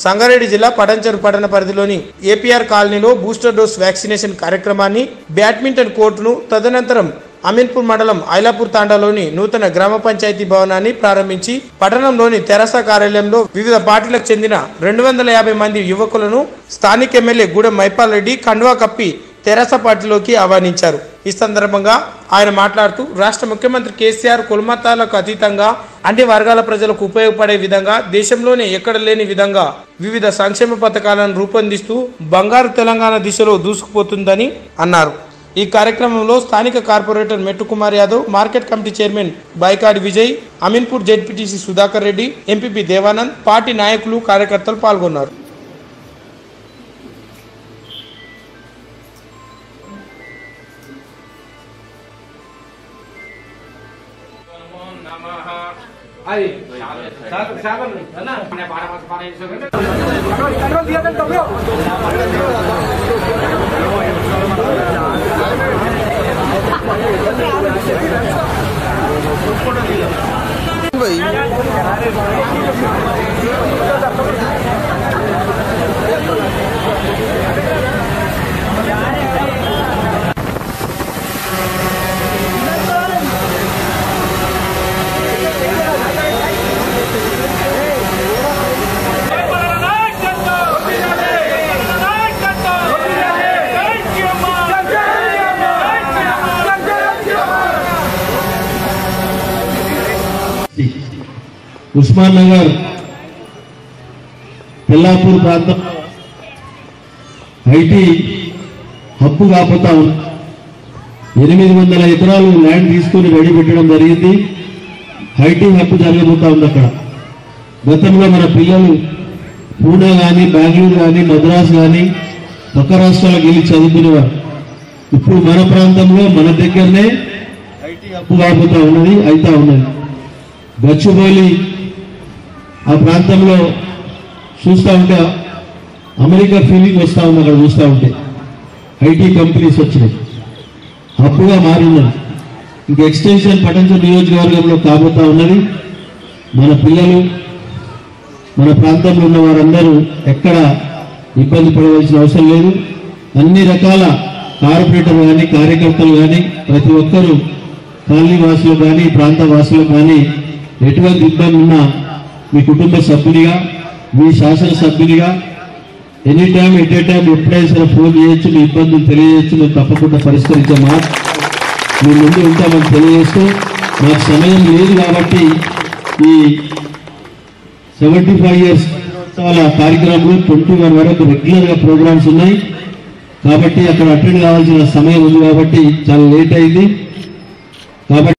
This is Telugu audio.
సంగారెడ్డి జిల్లా పటంచెరు పట్టణ పరిధిలోని ఏపీఆర్ కాలనీలో బూస్టర్ డోస్ వ్యాక్సినేషన్ కార్యక్రమాన్ని బ్యాడ్మింటన్ కోర్టును తదనంతరం అమీన్పూర్ మండలం ఐలాపూర్ తాండాలోని నూతన గ్రామ పంచాయతీ భవనాన్ని ప్రారంభించి పట్టణంలోని తెరస కార్యాలయంలో వివిధ పార్టీలకు చెందిన రెండు వందల యాభై మంది యువకులను స్థానిక ఎమ్మెల్యే గూడెం మైపాల్ రెడ్డి కండువా కప్పి తెరాస పార్టీలోకి ఆహ్వానించారు ఈ సందర్భంగా ఆయన మాట్లాడుతూ రాష్ట్ర ముఖ్యమంత్రి కేసీఆర్ కులమతాలకు అతీతంగా అన్ని వర్గాల ప్రజలకు ఉపయోగపడే విధంగా దేశంలోనే ఎక్కడ లేని విధంగా వివిధ సంక్షేమ పథకాలను రూపొందిస్తూ బంగారు తెలంగాణ దిశలో దూసుకుపోతుందని అన్నారు ఈ కార్యక్రమంలో స్థానిక corporator Mettu Kumar Yadav market committee chairman Baikadi Vijay Ameenpur ZPTC Sudhakar Reddy MPP Devanand party నాయకులు కార్యకర్తలు పాల్గొన్నారు అది సాగర్ సాగర్ అన్న మన బారా మాస బారా ఇసు ఉస్మాన్ నగర్ పిల్లాపూర్ ప్రాంతం ఐటీ హబ్బు కాపోతా ఉంది ఎనిమిది వందల ఎకరాలు ల్యాండ్ తీసుకుని రెడీ పెట్టడం జరిగింది ఐటీ హబ్బు జరగబోతా ఉంది అక్కడ గతంలో మన పిల్లలు పూణే కానీ బెంగళూరు కానీ మద్రాసు కానీ పక్క రాష్ట్రాలకు వెళ్ళి చదువుకునేవారు ఇప్పుడు మన ప్రాంతంలో మన దగ్గరనే ఐటీ హబ్బు కాబోతా ఉన్నది అయితా ఉన్నది గచ్చిబౌలి ఆ ప్రాంతంలో చూస్తూ ఉంటే అమెరికా ఫీలింగ్ వస్తూ ఉంది అక్కడ చూస్తూ ఉంటే ఐటీ కంపెనీస్ వచ్చినాయి అప్పుగా మారినది ఇంకా ఎక్స్టెన్షన్ పటంచ నియోజకవర్గంలో కాబోతా ఉన్నది మన పిల్లలు మన ప్రాంతంలో ఉన్న వారందరూ ఎక్కడ ఇబ్బంది పడవలసిన అవసరం లేదు అన్ని రకాల కార్పొరేటర్ కానీ కార్యకర్తలు కానీ ప్రతి ఒక్కరూ కాలనీ వాసులు కానీ ప్రాంత వాసులు కానీ ఎటువంటి ఇబ్బంది ఉన్నా మీ కుటుంబ సభ్యునిగా మీ శాసనసభ్యునిగా any time at a time ఎప్పుడైనా సరే ఫోన్ చేయొచ్చు మీ ఇబ్బందులు తెలియజేయచ్చు మేము తప్పకుండా పరిష్కరించే మాట మీ ముందు ఉంటామని తెలియజేస్తూ మాకు సమయం లేదు కాబట్టి ఈ సెవెంటీ ఫైవ్ ఇయర్స్ ఉత్సవాల కార్యక్రమంలో ట్వంటీ వన్ వరకు రెగ్యులర్ గా ప్రోగ్రామ్స్ ఉన్నాయి కాబట్టి అక్కడ అటెండ్ కావాల్సిన సమయం ఉంది కాబట్టి చాలా లేట్ అయింది కాబట్టి